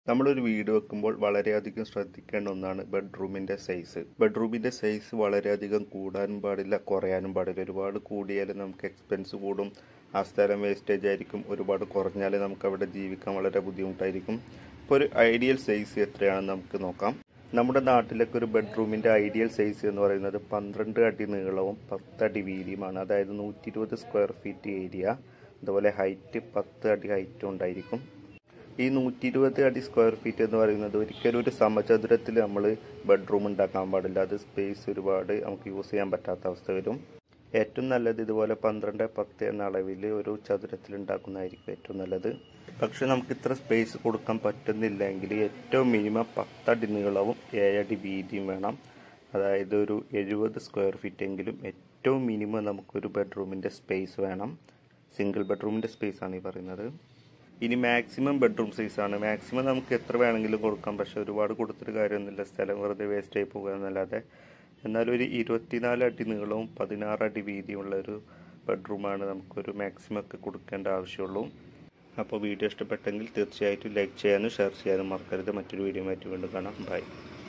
നമ്മളൊരു വീട് വെക്കുമ്പോൾ വളരെയധികം ശ്രദ്ധിക്കേണ്ട ഒന്നാണ് ബെഡ്റൂമിൻ്റെ സൈസ് ബെഡ്റൂമിൻ്റെ സൈസ് വളരെയധികം കൂടാനും പാടില്ല കുറയാനും പാടില്ല ഒരുപാട് കൂടിയാൽ നമുക്ക് എക്സ്പെൻസ് കൂടും ആ സ്ഥലം വേസ്റ്റേജ് ആയിരിക്കും ഒരുപാട് കുറഞ്ഞാൽ നമുക്ക് അവിടെ ജീവിക്കാൻ വളരെ ബുദ്ധിമുട്ടായിരിക്കും ഇപ്പോൾ ഒരു ഐഡിയൽ സൈസ് എത്രയാണെന്ന് നമുക്ക് നോക്കാം നമ്മുടെ നാട്ടിലൊക്കെ ഒരു ബെഡ്റൂമിൻ്റെ ഐഡിയൽ സൈസ് എന്ന് പറയുന്നത് പന്ത്രണ്ട് അടി നീളവും പത്തടി വീതിയുമാണ് അതായത് നൂറ്റി ഇരുപത് സ്ക്വയർ ഫീറ്റ് ഏരിയ അതുപോലെ ഹൈറ്റ് പത്ത് അടി ഹൈറ്റും ഉണ്ടായിരിക്കും ഈ നൂറ്റി ഇരുപത് അടി സ്ക്വയർ ഫീറ്റ് എന്ന് പറയുന്നത് ഒരിക്കലും ഒരു സമചതുരത്തിൽ നമ്മൾ ബെഡ്റൂം ഉണ്ടാക്കാൻ പാടില്ല അത് സ്പേസ് ഒരുപാട് നമുക്ക് യൂസ് ചെയ്യാൻ പറ്റാത്ത അവസ്ഥ വരും ഏറ്റവും നല്ലത് ഇതുപോലെ പന്ത്രണ്ട് പത്ത് എന്ന അളവിൽ ഒരു ചതുരത്തിൽ ഉണ്ടാക്കുന്നതായിരിക്കും ഏറ്റവും നല്ലത് പക്ഷെ നമുക്ക് ഇത്ര സ്പേസ് കൊടുക്കാൻ പറ്റുന്നില്ലെങ്കിൽ ഏറ്റവും മിനിമം പത്തടി നീളവും ഏഴടി വീതിയും വേണം അതായത് ഒരു എഴുപത് സ്ക്വയർ ഫീറ്റ് എങ്കിലും ഏറ്റവും മിനിമം നമുക്കൊരു ബെഡ്റൂമിൻ്റെ സ്പേസ് വേണം സിംഗിൾ ബെഡ്റൂമിൻ്റെ സ്പേസ് ആണ് ഈ പറയുന്നത് ഇനി മാക്സിമം ബെഡ്റൂം സൈസാണ് മാക്സിമം നമുക്ക് എത്ര വേണമെങ്കിലും കൊടുക്കാം പക്ഷെ ഒരുപാട് കൊടുത്തിട്ട് കാര്യമൊന്നുമില്ല സ്ഥലം വെറുതെ വേസ്റ്റ് ആയി പോകുക എന്നല്ലാതെ എന്നാൽ ഒരു ഇരുപത്തിനാല് അടി നീളവും പതിനാറ് അടി വീതിയുള്ള ഒരു ബെഡ്റൂമാണ് നമുക്കൊരു മാക്സിമം ഒക്കെ കൊടുക്കേണ്ട ആവശ്യമുള്ളൂ അപ്പോൾ വീഡിയോ ഇഷ്ടപ്പെട്ടെങ്കിൽ തീർച്ചയായിട്ടും ലൈക്ക് ചെയ്യാനും ഷെയർ ചെയ്യാനും മറക്കരുത് മറ്റൊരു വീഡിയോ ആയിട്ട് വീണ്ടും കാണാം ബൈ